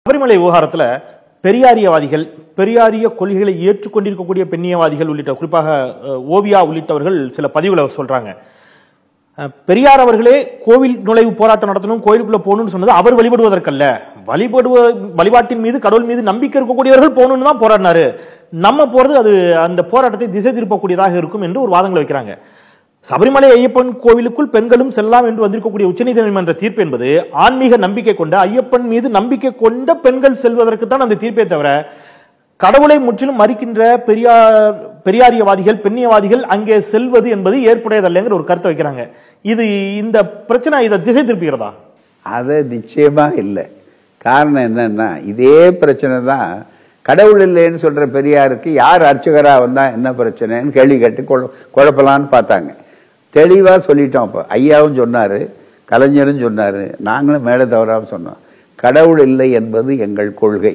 சபரிமலை விவகாரத்துல பெரியாரியவாதிகள் பெரியாரிய கொள்கைகளை ஏற்றுக்கொண்டிருக்கக்கூடிய பெண்ணியவாதிகள் உள்ளிட்ட குறிப்பாக அஹ், ஓவியா உள்ளிட்டவர்கள் சில பதிவுகளை சொல்றாங்க அஹ், பெரியார் அவர்களே கோவில் நுழைவு போராட்டம் நடத்தணும் கோயிலுக்குள்ள போகணும்னு சொன்னது அவர் வழிபடுவதற்கல்ல வழிபடுவ வழிபாட்டின் மீது கடவுள் மீது நம்பிக்கை இருக்கக்கூடியவர்கள் போகணும்னு தான் போராடினாரு நம்ம போறது அது அந்த போராட்டத்தை திசை திருப்பக்கூடியதாக இருக்கும் என்று ஒரு வாதங்களை வைக்கிறாங்க சபரிமலை ஐயப்பன் கோவிலுக்குள் பெண்களும் செல்லலாம் என்று வந்திருக்கக்கூடிய உச்சநீதிமன்ற தீர்ப்பு என்பது ஆன்மீக நம்பிக்கை கொண்ட ஐயப்பன் மீது நம்பிக்கை கொண்ட பெண்கள் செல்வதற்கு தான் அந்த தீர்ப்பே தவிர கடவுளை முற்றிலும் மறிக்கின்ற பெரியார் பெரியாரியவாதிகள் பெண்ணியவாதிகள் அங்கே செல்வது என்பது ஏற்புடையதல்லைங்கிற ஒரு கருத்தை வைக்கிறாங்க இது இந்த பிரச்சனை இதை திசை திருப்புகிறதா அது நிச்சயமா இல்லை காரணம் என்னன்னா இதே பிரச்சனை தான் கடவுள் இல்லைன்னு சொல்ற பெரியாருக்கு யார் அர்ச்சகரா வந்தா என்ன பிரச்சனைன்னு கேள்வி கேட்டு குழ- குழப்பலான்னு பார்த்தாங்க தெளிவா சொல்லிட்டோம் அப்ப ஐயாவும் சொன்னாரு கலைஞரும் சொன்னாரு நாங்களும் மேல தவறாம சொன்னோம் கடவுள் இல்லை என்பது எங்கள் கொள்கை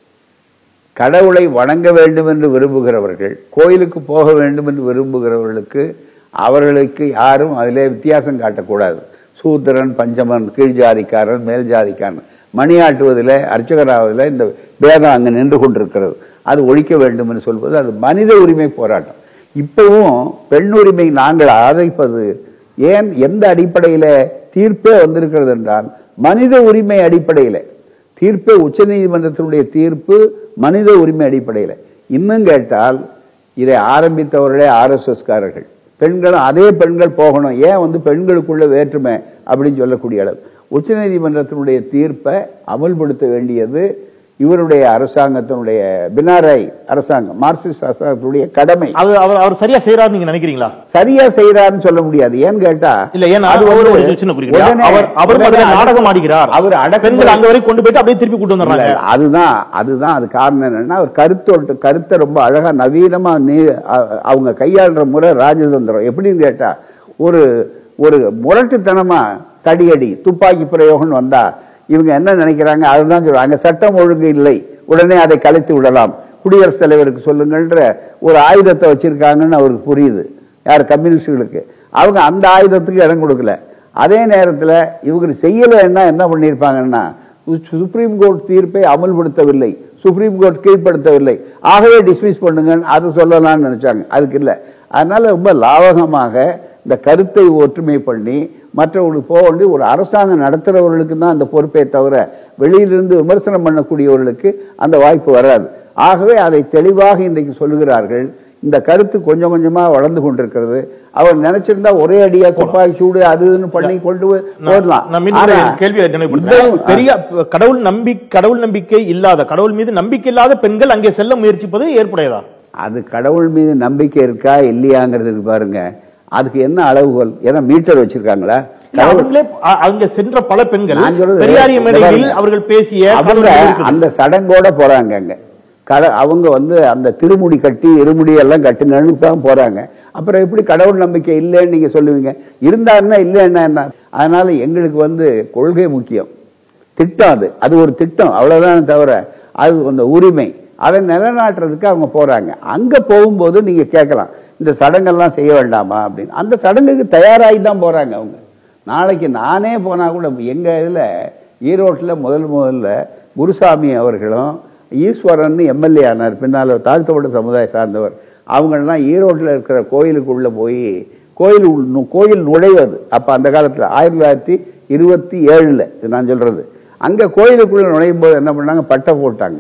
கடவுளை வணங்க வேண்டும் என்று விரும்புகிறவர்கள் கோயிலுக்கு போக வேண்டும் என்று விரும்புகிறவர்களுக்கு அவர்களுக்கு யாரும் அதிலே வித்தியாசம் காட்டக்கூடாது சூத்திரன் பஞ்சமன் கீழ் ஜாதிக்காரன் மேல் ஜாதிக்காரன் மணியாட்டுவதில் அர்ச்சகராவதில் இந்த பேதம் அங்கு நின்று கொண்டிருக்கிறது அது ஒழிக்க வேண்டும் என்று சொல்வது அது மனித உரிமை போராட்டம் இப்பவும் பெண் உரிமை நாங்கள் ஆதரிப்பது ஏன் எந்த அடிப்படையில தீர்ப்பே வந்திருக்கிறது என்றால் மனித உரிமை அடிப்படையில தீர்ப்பு உச்சநீதிமன்றத்தினுடைய தீர்ப்பு மனித உரிமை அடிப்படையில் இன்னும் கேட்டால் இதை ஆரம்பித்தவர்களே ஆர்எஸ்எஸ் காரர்கள் பெண்களும் அதே பெண்கள் போகணும் ஏன் வந்து பெண்களுக்குள்ள வேற்றுமை அப்படின்னு சொல்லக்கூடிய அளவு உச்சநீதிமன்றத்தினுடைய தீர்ப்பை அமல்படுத்த வேண்டியது இவருடைய அரசாங்கத்தினுடைய பினாராய் அரசாங்கம் மார்க்சிஸ்ட் அரசாங்கத்தினுடைய கடமை அது அவர் அவர் சரியா செய்யறாரு நீங்க நினைக்கிறீங்களா சரியா செய்யறாருன்னு சொல்ல முடியாது ஏன்னு கேட்டா இல்ல ஏன்னா அது அவர் வந்து ஒரு சின்ன குறிப்பிட்ட உடனே- அவர் அவர் உடனே முதல்ல அடக்கு- நாடகம் ஆடுகிறார் அவர் அடக்குமுறை- பெண்கள் அங்க வரை கொண்டு போயிட்டு அப்படியே திருப்பி கூட்டு வந்துடுறாங்க இல்ல, அதுதான் அதுதான் அது காரணம் என்னன்னா அவர் கருத்தோட்டு கருத்தை ரொம்ப அழகா நவீனமா நீ அ- அவங்க கையாளுற முறை ராஜதந்திரம் எப்படின்னு கேட்டா ஒரு ஒரு முரட்டுத்தனமா தடியடி துப்பாக்கி பிரயோகம்னு வந்தா இவங்க என்ன நினைக்கிறாங்க அதுதான் சொல்றாங்க சட்டம் ஒழுங்கு இல்லை உடனே அதை கலைத்து விடலாம் குடியரசுத் தலைவருக்கு சொல்லுங்கன்ற ஒரு ஆயுதத்தை வச்சிருக்காங்கன்னு அவருக்கு புரியுது யார் கம்யூனிஸ்டுகளுக்கு அவங்க அந்த ஆயுதத்துக்கு இடம் கொடுக்கல அதே நேரத்தில் இவங்க செய்யலைன்னா என்ன பண்ணியிருப்பாங்கன்னா சு- சுப்ரீம் கோர்ட் தீர்ப்பை அமல்படுத்தவில்லை சுப்ரீம் கோர்ட் கீழ்ப்படுத்தவில்லை ஆகவே டிஸ்மிஸ் பண்ணுங்கன்னு அதை சொல்லலாம்னு நினைச்சாங்க அதுக்கு இல்லை அதனால ரொம்ப லாவகமாக இந்த கருத்தை ஒற்றுமை பண்ணி மற்றவர்களுக்கு போக வேண்டிய ஒரு அரசாங்கம் நடத்துறவர்களுக்கு தான் அந்த பொறுப்பே தவிர வெளியிலிருந்து விமர்சனம் பண்ணக்கூடியவர்களுக்கு அந்த வாய்ப்பு வராது ஆகவே அதை தெளிவாக இன்றைக்கு சொல்லுகிறார்கள் இந்த கருத்து கொஞ்சம் கொஞ்சமா வளர்ந்து கொண்டிருக்கிறது அவர் நினைச்சிருந்தா ஒரே அடியா துப்பாக்கி சூடு அது இதுன்னு பண்ணி கொண்டு போய் போடலாம் நான் மீண்டும் ஒரு ஆனா, கேள்வியை நினைவுபடுத்துறேன் இந்த- பெரிய கடவுள் நம்பி கடவுள் நம்பிக்கை இல்லாத கடவுள் மீது நம்பிக்கை இல்லாத பெண்கள் அங்கே செல்ல முயற்சிப்பது ஏற்புடையதா அது கடவுள் மீது நம்பிக்கை இருக்கா இல்லையாங்கிறதுக்கு பாருங்க அதுக்கு என்ன அளவுகோல் ஏன்னா மீட்டர் வச்சிருக்காங்களா இல்ல, அவங்களே அ- அங்க சென்ற பல பெண்கள் நான் சொல்றது- பெரியாரிய மேடையில் பாருங்க. அவர்கள் பேசிய அவங்க கடவுள் இருக்குது. அந்த சடங்கோட போறாங்க அங்க கட அவங்க வந்து அந்த திருமுடி கட்டி இருமுடி எல்லாம் கட்டுங்கன்னு தான் போறாங்க அப்புறம் எப்படி கடவுள் நம்பிக்கை இல்லைன்னு நீங்க சொல்லுவீங்க இருந்தாருன்னா இல்லைன்னா என்ன அதனால எங்களுக்கு வந்து கொள்கை முக்கியம் திட்டம் அது அது ஒரு திட்டம் அவ்வளவுதான் தவிர அது அந்த உரிமை அதை நிலைநாட்டுறதுக்கு அவங்க போறாங்க அங்க போகும்போது நீங்க கேட்கலாம் இந்த சடங்கெல்லாம் செய்ய வேண்டாமா அப்படின்னு அந்த சடங்குக்கு தயாராகி தான் போறாங்க அவங்க நாளைக்கு நானே போனா கூட எங்க இதுல ஈரோட்டில் முதல் முதல்ல குருசாமி அவர்களும் ஈஸ்வரன் எம்எல்ஏ ஆனார் பின்னால தாழ்த்தப்பட்ட சமுதாய சார்ந்தவர் அவங்கெல்லாம் ஈரோட்டில் இருக்கிற கோயிலுக்குள்ள போய் கோயில் உள் நு- கோயில் நுழைவது அப்ப அந்த காலத்துல ஆயிரத்தி தொள்ளாயிரத்தி இருபத்தி ஏழுல இது நான் சொல்றது அங்க கோயிலுக்குள்ள நுழையும் போது என்ன பண்ணாங்க பட்டை போட்டாங்க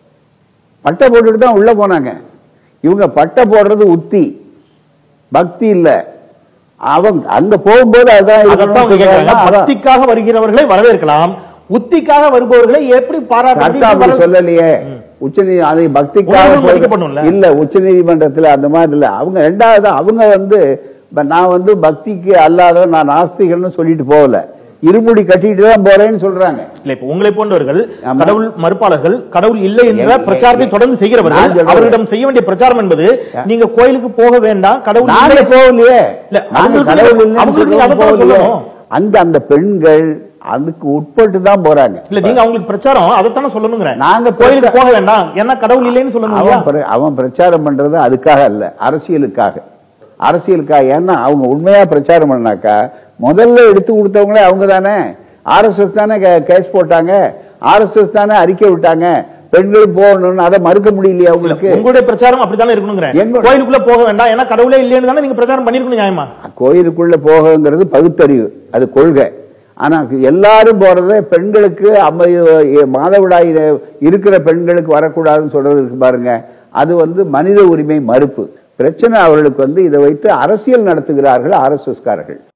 பட்டை போட்டுட்டு தான் உள்ள போனாங்க இவங்க பட்டை போடுறது உத்தி பக்தி இல்ல அவங்க அங்க போகும்போது அதான் அதைத்தான் அவங்க இருக்கணும்னு கேட்கறாங்க. சொல்றாங்க. அதான். பக்திக்காக வருகிறவர்களை வரவேற்கலாம் உத்திக்காக வருபவர்களை எப்படி சட்டம் அப்படி பாராட்ட சொல்லலையே உச்சநீதி அதை பக்திக்காக உணர்வு போய்- மதிக்கப்படணும்ல. இல்ல உச்சநீதிமன்றத்துல அந்த மாதிரி இல்ல அவங்க ரெண்டாவது அவங்க வந்து இப்ப நான் வந்து பக்திக்கு அல்லாதவன் நான் நாஸ்திகன்னு சொல்லிட்டு போகல இருமுடி கட்டிட்டு தான் போறேன்னு சொல்றாங்க இல்ல இப்ப உங்களை போன்றவர்கள் ஆமா. கடவுள் மறுப்பாளர்கள் கடவுள் இல்லை என்ற எங்க- பிரச்சாரத்தை எங்க- தொடர்ந்து நான் செய்கிறவர்கள் சொல்றது- அவர்களிடம் செய்ய வேண்டிய பிரச்சாரம் என்பது நீங்க கோயிலுக்கு போக வேண்டாம் கடவுள் நாங்க இல்லை. போகலையே இல்ல, நாங்க அவங்களுக்கு கடவுள் இல்லைன்னு அவங்களுக்கு சொல்றோம், அதைத்தான் போகலையே. சொல்லணும். அந்த அந்த பெண்கள் அதுக்கு உட்பட்டு தான் போறாங்க இல்ல நீங்க அவங்களுக்கு பிரச்சாரம் அதைத்தானே சொல்லணுங்கிற நாங்க கோயிலுக்கு பிரச்சா- போக வேண்டாம் ஏன்னா கடவுள் இல்லைன்னு சொல்லணும் இல்லையா? அவன் பிர- அவன் பிரச்சாரம் பண்றது அதுக்காக அல்ல அரசியலுக்காக அரசியலுக்காக ஏன்னா அவங்க உண்மையா பிரச்சாரம் பண்ணாக்கா முதல்ல எடுத்து கொடுத்தவங்களே அவங்க தானே ஆர்எஸ்எஸ் தானே கேஸ் போட்டாங்க ஆர்எஸ்எஸ் தானே அறிக்கை விட்டாங்க பெண்கள் போகணும்னு அதை மறுக்க முடியலையா உங்களுக்கு உங்களுடைய பிரச்சாரம் அப்படித்தானே இருக்கணுங்கிறேன் எங்க- கோயிலுக்குள்ள போக வேண்டாம் ஏன்னா கடவுளே இல்லைன்னு தானே நீங்க பிரச்சாரம் பண்ணிருக்கணும் நியாயமா கோயிலுக்குள்ள போகங்கிறது பகுத்தறிவு அது கொள்கை ஆனா எல்லாரும் போறத பெண்களுக்கு அம்ம மாதவிடாய் இருக்கிற பெண்களுக்கு வரக்கூடாதுன்னு சொல்றது இருக்கு பாருங்க அது வந்து மனித உரிமை மறுப்பு பிரச்சனை அவர்களுக்கு வந்து இதை வைத்து அரசியல் நடத்துகிறார்கள் ஆர்எஸ்எஸ்காரர்கள்